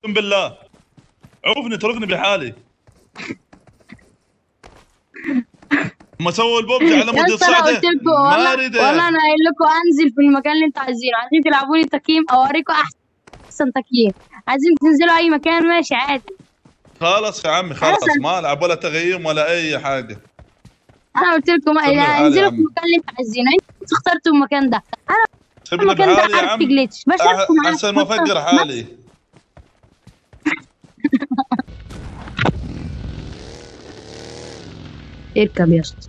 اقسم بالله عوفني اتركني بحالي ما سووا البوب على يا مود اسطى انا الصعده قلت لكم ما والله اريد والله انا قايل لكم انزل في المكان اللي انتوا عايزينه عايزين تلعبوا لي تقييم اوريكم احسن تقييم عايزين تنزلوا اي مكان ماشي عادي خلاص يا عمي خلاص أنا- ما العب ولا تغييم ولا اي حاجه انا قلت لكم سيبني بحالي انزلوا يا في عم. المكان اللي انتوا عايزينه انتوا اخترتوا المكان ده انا سيبني المكان ده بحالي يا عارف عم في جليتش بشارككم معاكم احسن ما افقر حالي اركب يا اسطى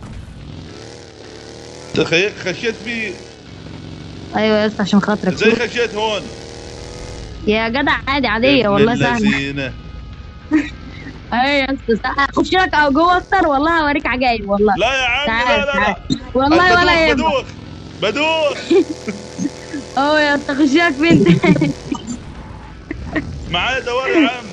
تخيل خشيت في ايوه يا اسطى عشان خاطرك زي خشيت هون يا جدع عادي عاديه والله سهله للذين. ايوه يا اسطى سهلة. اخش لك او جوه اكتر والله هوريك عجايب والله لا يا عمي تعال لا لا لا تعال والله ولا يهمك بدوخ بدوخ اه يا اسطى اخش لك فين تاني معايا دوار يا عم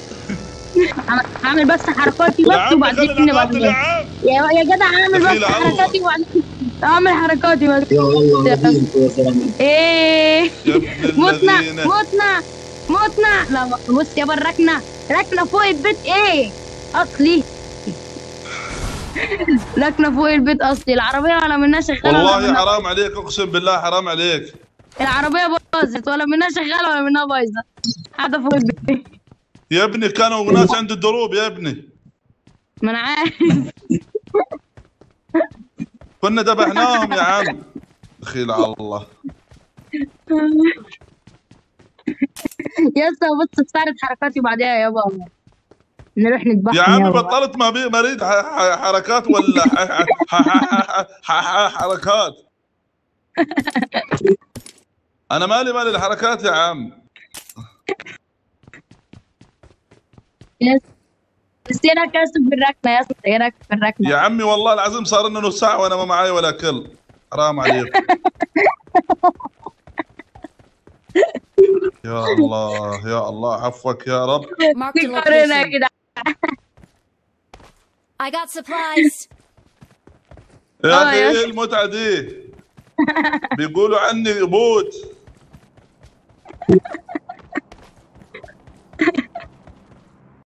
اعمل بس حركاتي يا بس عم وبعدين خلينا نبقى نقاتل يا عم يا يا جدع اعمل دخيل بس على الله. حركاتي وبعدين اعمل حركاتي بس يا الله نبيك يا سلام ايه يا ابن متنا الذين متنا متنا لا بص يابا الركنه ركنه فوق البيت ايه اصلي ركنه فوق البيت اصلي العربيه ولا منها شغاله ولا والله منها حرام عليك اقسم بالله حرام عليك العربيه باظت ولا منها شغاله ولا منها بايظه قاعده فوق البيت يا ابني كانوا ناس عند الدروب يا ابني ما انا عارف كنا ذبحناهم يا عم دخيل على الله يا اسطى بص استعرض حركاتي بعدها يابا نروح نذبحهم يا عمي يابا. بطلت ما بي ما اريد ح- ح- حركات ولا ح- ح- ح- ح- ح- حركات انا مالي مالي الحركات يا عم يا اسطى بس ايه رايك يا اسطى في الركنه يا اسطى ايه رايك في الركنه يا عمي والله العظيم صار لنا نص ساعه وانا ما معاي ولا كل حرام عليك يا الله يا الله عفوك يا رب Marked a فكرنا يا location. جدع I got supplies. يا آه اخي يا ايه المتعه دي بيقولوا عني بوت